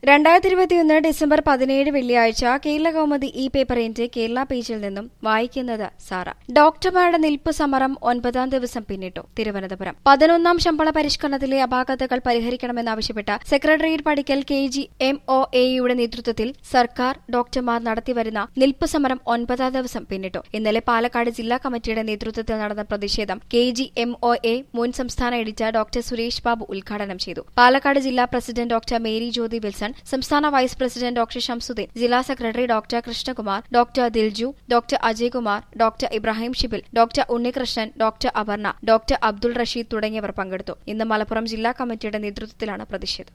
രണ്ടായിരത്തി ഇരുപത്തിയൊന്ന് ഡിസംബർ പതിനേഴ് വെള്ളിയാഴ്ച കേരള കൗമുദി ഇ പേപ്പറിന്റെ കേരള പേജിൽ നിന്നും വായിക്കുന്നത് സാറ ഡോക്ടർമാരുടെ നിൽപ്പ് സമരം ഒൻപതാം ദിവസം പിന്നിട്ടു തിരുവനന്തപുരം പതിനൊന്നാം ശമ്പള പരിഷ്കരണത്തിലെ അപാകതകൾ പരിഹരിക്കണമെന്നാവശ്യപ്പെട്ട സെക്രട്ടേറിയറ്റ് പടിക്കൽ കെ ജി എം ഒ എയുടെ നേതൃത്വത്തിൽ സർക്കാർ ഡോക്ടർമാർ നടത്തിവരുന്ന നിൽപ്പ് സമരം ഒൻപതാം ദിവസം പിന്നിട്ടു ഇന്നലെ പാലക്കാട് ജില്ലാ കമ്മിറ്റിയുടെ നേതൃത്വത്തിൽ നടന്ന പ്രതിഷേധം K G M O A മുൻ സംസ്ഥാന എഡിറ്റർ ഡോക്ടർ സുരേഷ് ബാബു ഉദ്ഘാടനം ചെയ്തു പാലക്കാട് ജില്ലാ പ്രസിഡന്റ് ഡോക്ടർ മേരി ജ്യോതി വിൽസൺ സംസ്ഥാന വൈസ് പ്രസിഡന്റ് ഡോക്ടർ ഷംസുദ്ദീൻ ജില്ലാ secretary doctor Krishnakumar doctor Dilju doctor Ajaykumar doctor Ibrahim Shibil doctor Unnikrishnan doctor Aparna doctor Abdul Rasheed തുടങ്ങിയവർ പങ്കെടുത്തു ഇന്ന് മലപ്പുറം ജില്ലാ കമ്മിറ്റിയുടെ നേതൃത്വത്തിലാണ് പ്രതിഷേധം